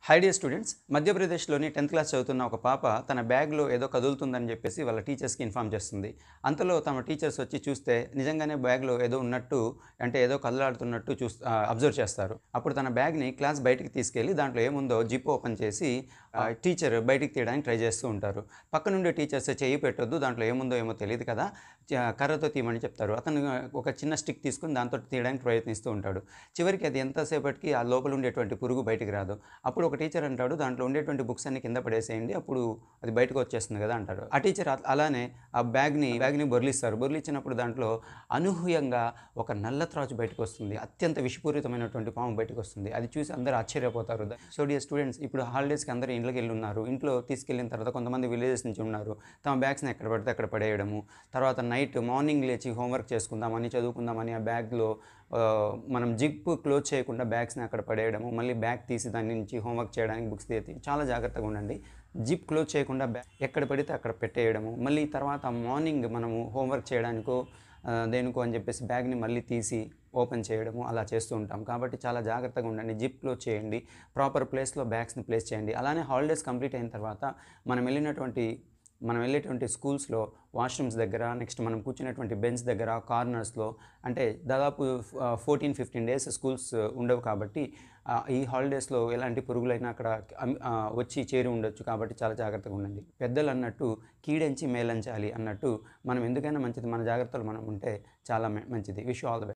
high dear students మధ్యప్రదేశ్లోని tenth class చదువుతున్న ఒక పాప తన బ్యాగ్లో ఏదో కదులుతుందని చెప్పేసి వాళ్ళ టీచర్స్కి ఇన్ఫామ్ చేస్తుంది అంతలో తమ టీచర్స్ వచ్చి చూస్తే నిజంగానే బ్యాగ్లో ఏదో ఉన్నట్టు అంటే ఏదో కదలాడుతున్నట్టు చూ అబ్జర్వ్ చేస్తారు అప్పుడు తన బ్యాగ్ని క్లాస్ బయటికి తీసుకెళ్ళి దాంట్లో ఏముందో జిప్ ఓపెన్ చేసి ఆ, టీచర్ బయటికి తీయడానికి ట్రై చేస్తూ ఉంటారు పక్క నుండి టీచర్స్ చెయ్యి పెట్టొద్దు దాంట్లో ఏముందో ఏమో తెలియదు కదా చ- కర్రతో తీయమని చెప్తారు అతను ఒక చిన్న స్టిక్ తీసుకుని దాంతో తీయడానికి ప్రయత్నిస్తూ ఉంటాడు చివరికి అది ఎంతసేపటికి ఆ లోపల ఉండేటువంటి పురుగు బయటికి రాదు అప్పుడు ఒక టీచర్ అంటాడు దాంట్లో ఉండేటువంటి బుక్స్ అన్ని కింద పడేసేయండి అప్పుడు అది బయటకు వచ్చేస్తుంది కదా అంటారు ఆ టీచర్ అ- అలానే ఆ బ్యాగ్ని బ్యాగ్ని బొర్లిస్తారు బొర్లిచ్చినప్పుడు దాంట్లో అనూహ్యంగా ఒక నల్ల త్రాచు బయటకు వస్తుంది అత్యంత విషపూరితమైనటువంటి పాము బయటకు వస్తుంది అది చూసి అందరూ ఆశ్చర్యపోతారు సో డియర్ స్టూడెంట్స్ ఇప్పుడు హాలిడేస్కి అందరూ ఇంట్లోకి వెళ్ళి ఉన్నారు ఇంట్లో తీసుకెళ్ళిన తర్వాత కొంతమంది విలేజెస్ నుంచి ఉన్నారు తమ బ్యాగ్స్ని ఎక్కడ పడితే అక్కడ పడేయడము తర్వాత నైట్ మార్నింగ్ లేచి హోంవర్క్ చేసుకుందామని చదువుకుందామని ఆ బ్యాగ్లో ఆ, మనం జిప్ క్లోజ్ చేయకుండా బ్యాగ్స్ని అక్కడ పడేయడము మళ్ళీ బ్యాగ్ తీసి దాని నుంచి హోంవర్క్ చేయడానికి బుక్స్ తీసి చాలా జాగ్రత్తగా ఉండండి జిప్ క్లోజ్ చేయకుండా బ్యాగ్ ఎక్కడ పడితే అక్కడ పెట్టేయడము మళ్ళీ తర్వాత మార్నింగ్ మనము హోంవర్క్ చేయడానికో ఆ, దేనికో అని చెప్పేసి బ్యాగ్ని మళ్ళీ తీసి ఓపెన్ చేయడము అలా చేస్తూ ఉంటాం కాబట్టి చాలా జాగ్రత్తగా ఉండండి జిప్ క్లోజ్ చేయండి ప్రాపర్ ప్లేస్లో బ్యాగ్స్ని ప్లేస్ చేయండి అలానే హాలిడేస్ కంప్లీట్ అయిన తర్వాత మనం వెళ్ళినటువంటి మనం వెళ్ళేటువంటి స్కూల్స్లో వాష్రూమ్స్ దగ్గర నెక్స్ట్ మనం కూర్చునేటువంటి బెంచ్ దగ్గర కార్నర్స్లో అంటే దాదాపు ఫోర్టీన్ ఫిఫ్టీన్ డేస్ స్కూల్స్ ఉండవు కాబట్టి ఆ, ఈ హాలిడేస్లో ఎలాంటి పురుగులైనా అక్కడ అమ్- ఆ, వచ్చి చేరి ఉండొచ్చు కాబట్టి చాలా జాగ్రత్తగా ఉండండి పెద్దలు అన్నట్టు కీడెంచి మేలంచాలి అన్నట్టు మనం ఎందుకైనా మంచిది మన జాగ్రత్తలు మనం ఉంటే చాలా మ- మంచిది విష్ ఆల్ ద